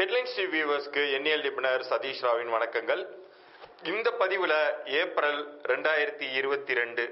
headlines TV வியூவர்ஸ்க்கு எண்ணியல் நிபுணர் சதீஷ் ராவின் வணக்கங்கள் இந்த பதிவில் ஏப்ரல் ரெண்டாயிரத்தி இருபத்தி ரெண்டு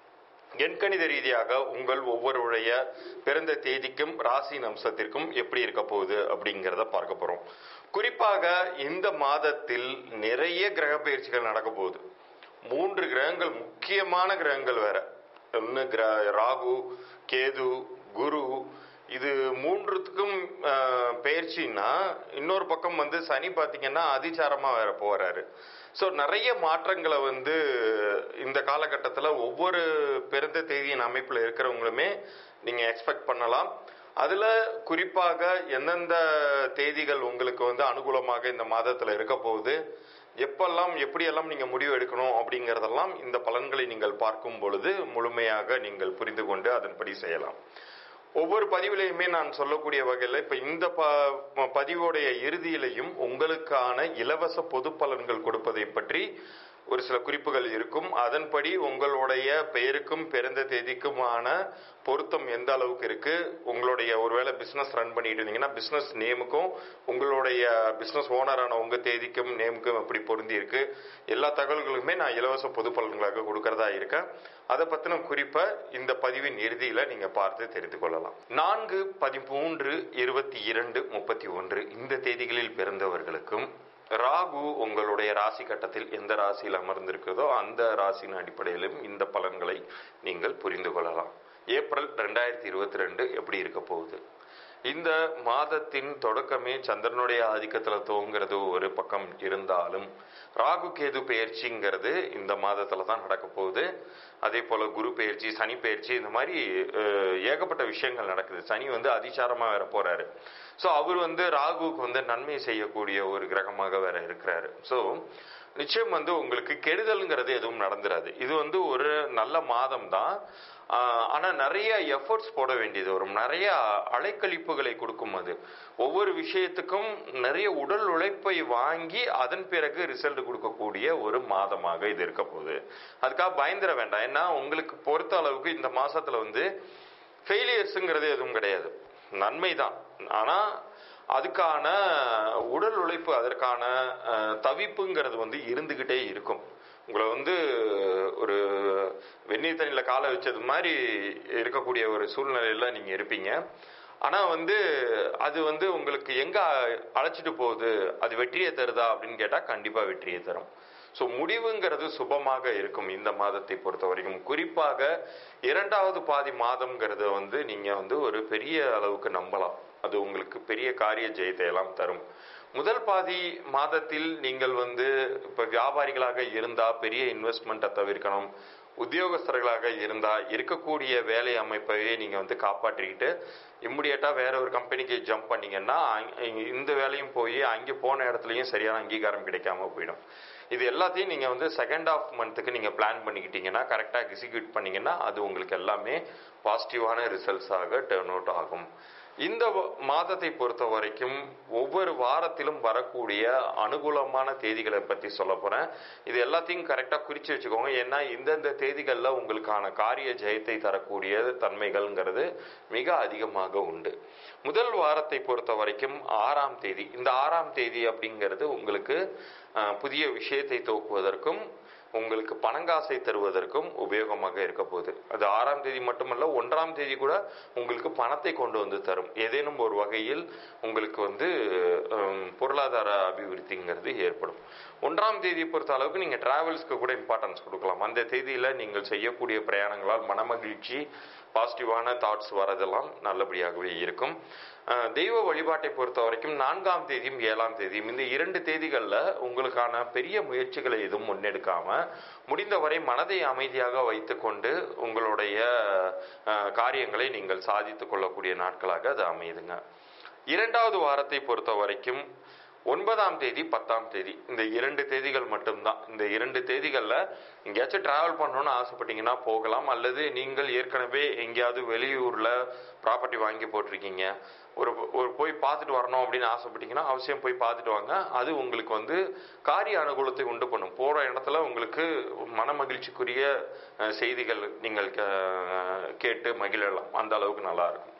எண்கணித ரீதியாக உங்கள் ஒவ்வொருடைய பிறந்த தேதிக்கும் ராசி அம்சத்திற்கும் எப்படி இருக்க போகுது அப்படிங்கிறத பார்க்க போறோம் குறிப்பாக இந்த மாதத்தில் நிறைய கிரக பயிற்சிகள் நடக்க போகுது மூன்று கிரகங்கள் முக்கியமான கிரகங்கள் வேற ஒன்று கிர ராகு கேது குரு இது மூன்றுத்துக்கும் ஆஹ், பயிற்சின்னா இன்னொரு பக்கம் வந்து சனி பார்த்தீங்கன்னா அதிசாரமா வேற போறாரு ஸோ நிறைய மாற்றங்களை வந்து இந்த காலகட்டத்தில் ஒவ்வொரு பிறந்த தேதியின் அமைப்பில் இருக்கிறவங்களுமே நீங்கள் எக்ஸ்பெக்ட் பண்ணலாம் அதில் குறிப்பாக எந்தெந்த தேதிகள் உங்களுக்கு வந்து அனுகூலமாக இந்த மாதத்தில் இருக்க போகுது எப்பெல்லாம் எப்படியெல்லாம் நீங்கள் முடிவு எடுக்கணும் அப்படிங்கிறதெல்லாம் இந்த பலன்களை நீங்கள் பார்க்கும் பொழுது முழுமையாக நீங்கள் புரிந்து கொண்டு அதன்படி செய்யலாம் ஒவ்வொரு பதிவிலையுமே நான் சொல்லக்கூடிய வகையில் இப்போ இந்த ப பதிவோடைய இறுதியிலையும் உங்களுக்கான இலவச பொது பலன்கள் கொடுப்பதை பற்றி ஒரு சில குறிப்புகள் இருக்கும் அதன்படி உங்களுடைய பெயருக்கும் பிறந்த தேதிக்குமான பொருத்தம் எந்த அளவுக்கு இருக்கு உங்களுடைய ஒருவேளை பிசினஸ் ரன் பண்ணிட்டு இருந்தீங்கன்னா பிசினஸ் நேமுக்கும் உங்களுடைய பிசினஸ் ஓனரான உங்க தேதிக்கும் நேமுக்கும் எப்படி பொருந்தி இருக்கு எல்லா தகவல்களுமே நான் இலவச பொது பலன்களாக கொடுக்கறதா இருக்கேன் அதை பத்தின குறிப்பை இந்த பதிவின் இறுதியில நீங்க பார்த்து தெரிந்து கொள்ளலாம் நான்கு பதிமூன்று இருபத்தி இரண்டு முப்பத்தி ஒன்று இந்த தேதிகளில் பிறந்தவர்களுக்கும் ராகு உங்களுடைய ராசி கட்டத்தில் எந்த ராசியில் அமர்ந்திருக்கிறதோ அந்த ராசியின் அடிப்படையிலும் இந்த பலன்களை நீங்கள் புரிந்து கொள்ளலாம் ஏப்ரல் ரெண்டாயிரத்தி இருபத்தி ரெண்டு எப்படி இருக்க போகுது இந்த மாதத்தின் தொடக்கமே சந்திரனுடைய ஆதிக்கத்தில் துவங்கிறது ஒரு பக்கம் இருந்தாலும் ராகு கேது பெயர்ச்சிங்கிறது இந்த மாதத்துல தான் நடக்க போகுது அதே போல குரு பெயர்ச்சி சனி பெயர்ச்சி இந்த மாதிரி அஹ், ஏகப்பட்ட விஷயங்கள் நடக்குது சனி வந்து அதிசாரமா வேற போறாரு ஸோ அவர் வந்து ராகுவுக்கு வந்து நன்மை செய்யக்கூடிய ஒரு கிரகமாக வேற இருக்கிறாரு ஸோ நிச்சயம் வந்து உங்களுக்கு கெடுதல்ங்கிறது எதுவும் நடந்துராது இது வந்து ஒரு நல்ல மாதம் தான் ஆஹ் ஆனா நிறைய எஃபர்ட்ஸ் போட வேண்டியது வரும் நிறைய அலைக்கழிப்புகளை கொடுக்கும் அது ஒவ்வொரு விஷயத்துக்கும் நிறைய உடல் உழைப்பை வாங்கி அதன் பிறகு ரிசல்ட் கொடுக்கக்கூடிய ஒரு மாதமாக இது இருக்க போகுது அதுக்காக பயந்துட வேண்டாம் ஏன்னா உங்களுக்கு பொறுத்த அளவுக்கு இந்த மாசத்துல வந்து ஃபெயிலியர்ஸுங்கிறது எதுவும் கிடையாது நன்மை தான் ஆனா அதுக்கான உடல் உழைப்பு அதற்கான அஹ், தவிப்புங்கிறது வந்து இருந்துகிட்டே இருக்கும் உங்களை வந்து ஒரு வெந்நீர் தண்ணியில் காலை வச்சது மாதிரி இருக்கக்கூடிய ஒரு சூழ்நிலையில நீங்க இருப்பீங்க ஆனா வந்து அது வந்து உங்களுக்கு எங்க அழைச்சிட்டு போகுது அது வெற்றியை தருதா அப்படின்னு கேட்டா கண்டிப்பா வெற்றியை தரும் ஸோ முடிவுங்கிறது சுபமாக இருக்கும் இந்த மாதத்தை பொறுத்த வரைக்கும் குறிப்பாக இரண்டாவது பாதி மாதம்ங்கிறத வந்து நீங்க வந்து ஒரு பெரிய அளவுக்கு நம்பலாம் அது உங்களுக்கு பெரிய காரிய ஜெயத்தை எல்லாம் தரும் முதல் பாதி மாதத்தில் நீங்கள் வந்து இப்ப வியாபாரிகளாக இருந்தா பெரிய இன்வெஸ்ட்மெண்ட்டை தவிர்க்கணும் உத்தியோகஸ்தர்களாக இருந்தா இருக்கக்கூடிய வேலை அமைப்பையே நீங்க வந்து காப்பாற்றிக்கிட்டு இம்மிடியட்டா வேற ஒரு கம்பெனிக்கு ஜம்ப் பண்ணீங்கன்னா அங்க- இந்த வேலையும் போய் அங்கே போன இடத்துலயும் சரியான அங்கீகாரம் கிடைக்காம போயிடும் இது எல்லாத்தையும் நீங்க வந்து செகண்ட் ஆஃப் மந்த்துக்கு நீங்க பிளான் பண்ணிக்கிட்டீங்கன்னா கரெக்டா எக்ஸிக்யூட் பண்ணீங்கன்னா அது உங்களுக்கு எல்லாமே பாசிட்டிவான ரிசல்ட்ஸாக டேர்ன் அவுட் ஆகும் இந்த வ- மாதத்தை பொறுத்த வரைக்கும் ஒவ்வொரு வாரத்திலும் வரக்கூடிய அனுகூலமான தேதிகளை பத்தி சொல்ல போறேன் இது எல்லாத்தையும் கரெக்டா குறிச்சு வச்சுக்கோங்க ஏன்னா இந்தந்த தேதிகள்ல உங்களுக்கான காரிய ஜெயத்தை தரக்கூடிய தன்மைகள்ங்கிறது மிக அதிகமாக உண்டு முதல் வாரத்தை பொறுத்த வரைக்கும் ஆறாம் தேதி இந்த ஆறாம் தேதி அப்படிங்கிறது உங்களுக்கு அஹ், புதிய விஷயத்தை துவக்குவதற்கும் உங்களுக்கு பணங்காசை தருவதற்கும் உபயோகமாக இருக்க போகுது அது ஆறாம் தேதி மட்டுமல்ல ஒன்றாம் தேதி கூட உங்களுக்கு பணத்தை கொண்டு வந்து தரும் ஏதேனும் ஒரு வகையில் உங்களுக்கு வந்து ஹம், பொருளாதார அபிவிருத்திங்கிறது ஏற்படும் ஒன்றாம் தேதி பொறுத்த அளவுக்கு நீங்க டிராவல்ஸ்க்கு கூட இம்பார்ட்டன்ஸ் கொடுக்கலாம் அந்த தேதியில நீங்கள் செய்யக்கூடிய பிரயாணங்களால் மனமகிழ்ச்சி பாசிட்டிவான தாட்ஸ் வரதெல்லாம் நல்லபடியாகவே இருக்கும் அஹ், தெய்வ வழிபாட்டை பொறுத்த வரைக்கும் நான்காம் தேதியும் ஏழாம் தேதியும் இந்த இரண்டு தேதிகளில் உங்களுக்கான பெரிய முயற்சிகளை எதுவும் முன்னெடுக்காம முடிந்தவரை மனதை அமைதியாக வைத்துக்கொண்டு உங்களுடைய அஹ், காரியங்களை நீங்கள் சாதித்துக் கொள்ளக்கூடிய நாட்களாக அது அமையுதுங்க இரண்டாவது வாரத்தை பொறுத்த வரைக்கும் ஒன்பதாம் தேதி பத்தாம் தேதி இந்த இரண்டு தேதிகள் மட்டும்தான் இந்த இரண்டு தேதிகளில் எங்கேயாச்சும் டிராவல் பண்ணணும்னு ஆசைப்பட்டீங்கன்னா போகலாம் அல்லது நீங்கள் ஏற்கனவே எங்கேயாவது வெளியூரில் ப்ராப்பர்ட்டி வாங்கி போட்டிருக்கீங்க ஒரு ஒரு போய் பார்த்துட்டு வரணும் அப்படின்னு ஆசைப்பட்டீங்கன்னா அவசியம் போய் பார்த்துட்டு வாங்க அது உங்களுக்கு வந்து காரிய அனுகூலத்தை உண்டு பண்ணும் போகிற இடத்துல உங்களுக்கு மன மகிழ்ச்சிக்குரிய அஹ், செய்திகள் நீங்கள் அஹ், கேட்டு மகிழலாம் அந்த அளவுக்கு நல்லா இருக்கும்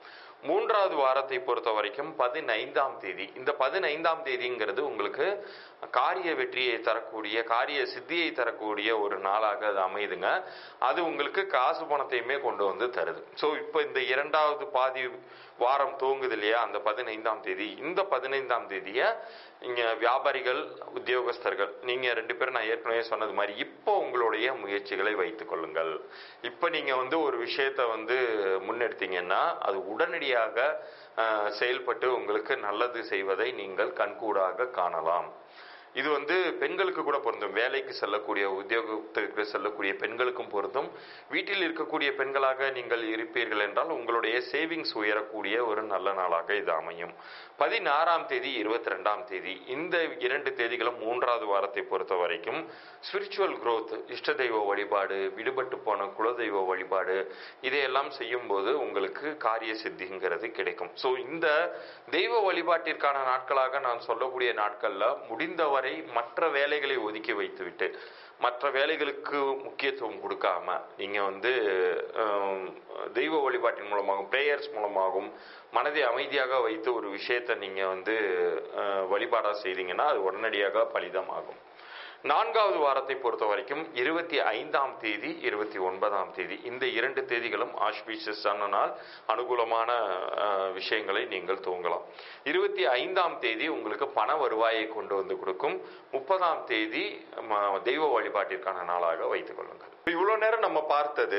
மூன்றாவது வாரத்தை பொறுத்த வரைக்கும் பதினைந்தாம் தேதி இந்த பதினைந்தாம் தேதிங்கிறது உங்களுக்கு காரிய வெற்றியை தரக்கூடிய காரிய சித்தியை தரக்கூடிய ஒரு நாளாக அது அமையுதுங்க அது உங்களுக்கு காசு பணத்தையுமே கொண்டு வந்து தருது ஸோ இப்போ இந்த இரண்டாவது பாதி வாரம் துவங்குது இல்லையா அந்த பதினைந்தாம் தேதி இந்த பதினைந்தாம் தேதியை இங்க வியாபாரிகள் உத்தியோகஸ்தர்கள் நீங்க ரெண்டு பேரும் நான் ஏற்கனவே சொன்னது மாதிரி இப்போ உங்களுடைய முயற்சிகளை வைத்துக் கொள்ளுங்கள் இப்போ நீங்க வந்து ஒரு விஷயத்த வந்து முன்னெடுத்தீங்கன்னா அது உடனடியாக அஹ், செயல்பட்டு உங்களுக்கு நல்லது செய்வதை நீங்கள் கண்கூடாக காணலாம் இது வந்து பெண்களுக்கு கூட பொருந்தும் வேலைக்கு செல்லக்கூடிய உத்தியோகத்திற்கு செல்லக்கூடிய பெண்களுக்கும் பொருந்தும் வீட்டில் இருக்கக்கூடிய பெண்களாக நீங்கள் இருப்பீர்கள் என்றால் உங்களுடைய சேவிங்ஸ் உயரக்கூடிய ஒரு நல்ல நாளாக இது அமையும் பதினாறாம் தேதி இருபத்தி ரெண்டாம் தேதி இந்த இரண்டு தேதிகளும் மூன்றாவது வாரத்தை பொறுத்த வரைக்கும் ஸ்பிரிச்சுவல் growth இஷ்ட தெய்வ வழிபாடு விடுபட்டு போன குலதெய்வ வழிபாடு இதையெல்லாம் செய்யும்போது உங்களுக்கு காரிய சித்திங்கிறது கிடைக்கும் ஸோ இந்த தெய்வ வழிபாட்டிற்கான நாட்களாக நான் சொல்லக்கூடிய நாட்கள்ல முடிந்தவரை மற்ற வேலைகளை ஒதுக்கி வைத்துவிட்டு மற்ற வேலைகளுக்கு முக்கியத்துவம் கொடுக்காம நீங்க வந்து ஹம், தெய்வ வழிபாட்டின் மூலமாகவும் பிரேயர்ஸ் மூலமாகவும் மனதை அமைதியாக வைத்து ஒரு விஷயத்தை நீங்க வந்து அஹ், வழிபாடா செய்தீங்கன்னா அது உடனடியாக பலிதமாகும் நான்காவது வாரத்தை பொறுத்த வரைக்கும் இருபத்தி ஐந்தாம் தேதி இருபத்தி ஒன்பதாம் தேதி இந்த இரண்டு தேதிகளும் ஆஸ்பீஷஸான நாள் அனுகூலமான அஹ், விஷயங்களை நீங்கள் துவங்கலாம் இருபத்தி ஐந்தாம் தேதி உங்களுக்கு பண வருவாயை கொண்டு வந்து கொடுக்கும் முப்பதாம் தேதி ம- தெய்வ வழிபாட்டிற்கான நாளாக வைத்துக் கொள்ளுங்கள் இவ்வளவு நேரம் நம்ம பார்த்தது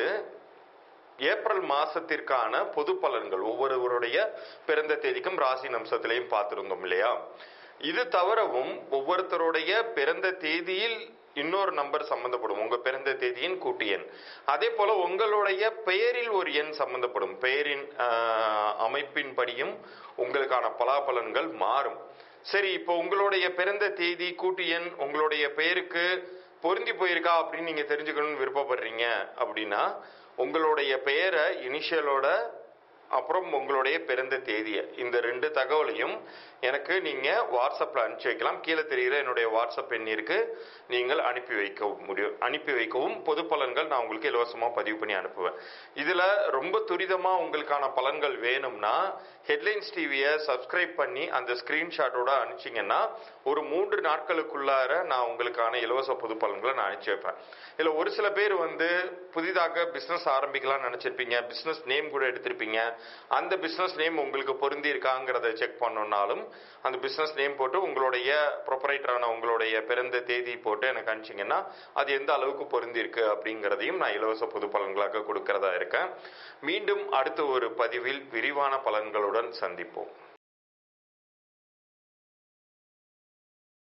ஏப்ரல் மாசத்திற்கான பொது பலன்கள் ஒவ்வொருவருடைய பிறந்த தேதிக்கும் ராசி நம்சத்திலையும் பார்த்திருந்தோம் இல்லையா இது தவிரவும் ஒவ்வொருத்தருடைய பிறந்த தேதியில் இன்னொரு நம்பர் சம்பந்தப்படும் உங்க பிறந்த தேதியின் கூட்டு எண் அதே போல உங்களுடைய பெயரில் ஒரு எண் சம்பந்தப்படும் பெயரின் ஆஹ், அமைப்பின்படியும் உங்களுக்கான பலாபலன்கள் மாறும் சரி இப்போ உங்களுடைய பிறந்த தேதி கூட்டு எண் உங்களுடைய பெயருக்கு பொருந்தி போயிருக்கா அப்படின்னு நீங்க தெரிஞ்சுக்கணும்னு விருப்பப்படுறீங்க அப்படின்னா உங்களுடைய பெயரை இனிஷியலோட அப்புறம் உங்களுடைய பிறந்த தேதியை இந்த ரெண்டு தகவலையும் எனக்கு நீங்க வாட்ஸ்அப்ல அனுப்பிச்சு வைக்கலாம் கீழே தெரிகிற என்னுடைய வாட்ஸ்அப் எண்ணிற்கு நீங்கள் அனுப்பி வைக்க முடியும் அனுப்பி வைக்கவும் பொது பலன்கள் நான் உங்களுக்கு இலவசமா பதிவு பண்ணி அனுப்புவேன் இதுல ரொம்ப துரிதமா உங்களுக்கான பலன்கள் வேணும்னா ஹெட்லைன்ஸ் டிவியை சப்ஸ்கிரைப் பண்ணி அந்த ஸ்கிரீன்ஷாட்டோட அனுப்பிச்சிங்கன்னா ஒரு மூன்று நாட்களுக்குள்ளார நான் உங்களுக்கான இலவச பொது பலன்களை நான் அனுப்பிச்சு வைப்பேன் இதுல ஒரு சில பேர் வந்து புதிதாக பிசினஸ் ஆரம்பிக்கலாம்னு நினைச்சிருப்பீங்க பிசினஸ் நேம் கூட எடுத்திருப்பீங்க அந்த பிசினஸ் நேம் உங்களுக்கு பொருந்தி இருக்காங்கிறத செக் பண்ணணும்னாலும் அந்த பிசினஸ் நேம் போட்டு உங்களுடைய ப்ரொப்பரைட்டரான உங்களுடைய பிறந்த தேதி போட்டு எனக்கு அனுப்பிச்சிங்கன்னா அது எந்த அளவுக்கு பொருந்தி இருக்கு அப்படிங்கிறதையும் நான் இலவச பொது பலன்களாக கொடுக்கறதா இருக்கேன் மீண்டும் அடுத்த ஒரு பதிவில் விரிவான பலன்களுடன் சந்திப்போம்